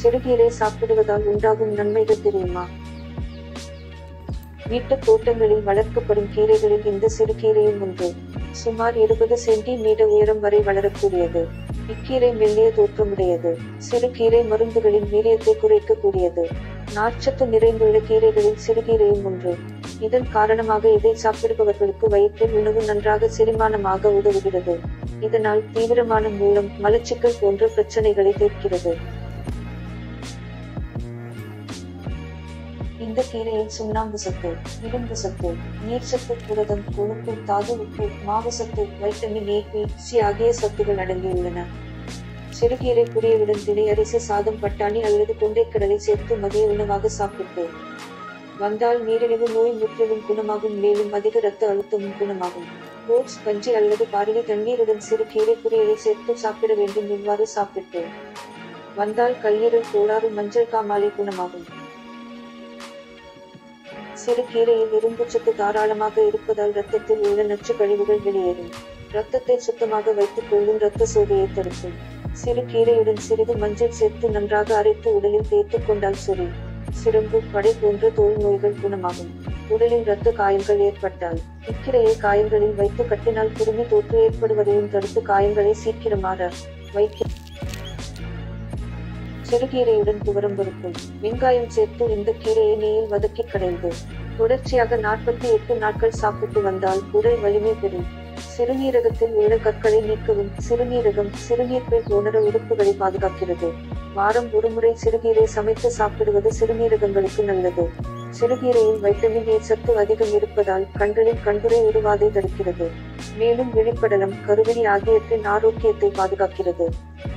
சிறுகீரை சாப்பிடுவதால் உண்டாகும் நன்மைகள் தெரியுமா வீட்டுத் தோட்டங்களில் வளர்க்கப்படும் கீரைகளில் இந்த சிறுகீரையும் ஒன்று சுமார் இருபது சென்டிமீட்டர் உயரம் வரை வளரக்கூடியது இக்கீரை மெல்லிய தோற்றமுடையது சிறுகீரை மருந்துகளின் வீரியத்தை குறைக்கக்கூடியது நார்ச்சத்து நிறைந்துள்ள கீரைகளில் சிறுகீரையும் ஒன்று இதன் காரணமாக இதை சாப்பிடுபவர்களுக்கு வயிற்றில் உணவு நன்றாக செரிமானமாக உதவுகிறது இதனால் தீவிரமான மூலம் மலச்சிக்கல் போன்ற பிரச்சனைகளை தீர்க்கிறது இந்த கீரையில் சுண்ணாம்பு சத்து இரும்பு சத்து நீர் சத்து புரதம் கொழுப்பு தாது உப்பு மாவு சத்து வைட்டமின் ஏ பி சி ஆகிய சத்துகள் அடங்கியுள்ளன சிறுகீரை புரியவுடன் திணை அரிசி சாதம் பட்டாணி அல்லது கொண்டைக்கடலை சேர்த்து மதிய உணவாக சாப்பிட்டு வந்தால் நீரிழிவு நோய் முற்றிலும் குணமாகும் மேலும் அதிக இரத்த அழுத்தமும் குணமாகும் ஓட்ஸ் கஞ்சி அல்லது பாரிய தண்ணீருடன் சிறு கீரை பொரியலை சேர்த்து சாப்பிட வேண்டும் இவ்வாறு சாப்பிட்டு வந்தால் கல்லீரல் கோளாறு மஞ்சள் காமாலை குணமாகும் சிறு கீரையில் இரும்புச்சத்து தாராளமாக இருப்பதால் இரத்தத்தில் உள்ள நச்சு கழிவுகள் வெளியேறும் இரத்தத்தை சுத்தமாக வைத்துக் கொள்ளும் இரத்த சோகையை தடுக்கும் சிறு கீரையுடன் சிறிது மஞ்சள் சேர்த்து நன்றாக அரைத்து உடலில் தேய்த்துக் கொண்டால் சொறி சிரம்பு படை போன்ற தோல் நோய்கள் குணமாகும் உடலில் இரத்த காயங்கள் ஏற்பட்டால் இக்கீரையை காயங்களில் வைத்து கட்டினால் குருமி தோற்று ஏற்படுவதையும் தடுத்து காயங்களை சீக்கிரமாற வைக்க சிறுகீரையுடன் துவரம் பருப்பு வெங்காயம் சேர்த்து இந்த கீரையை நெய்யில் வதக்கி கடைந்து தொடர்ச்சியாக நாற்பத்தி எட்டு நாட்கள் சாப்பிட்டு வந்தால் உடல் வலிமை பெறும் சிறுநீரகத்தில் உள்ள கற்களை நீக்கவும் சிறுநீரகம் சிறுநீர்ப்பை போன்ற உறுப்புகளை பாதுகாக்கிறது வாரம் ஒருமுறை சிறுகீரை சமைத்து சாப்பிடுவது சிறுநீரகங்களுக்கு நல்லது சிறுகீரையில் வைட்டமின் ஏ சத்து அதிகம் இருப்பதால் கண்களில் கண்புரை உருவாதை தடுக்கிறது மேலும் வெளிப்படலம் கருவிழி ஆகியவற்றின் ஆரோக்கியத்தை பாதுகாக்கிறது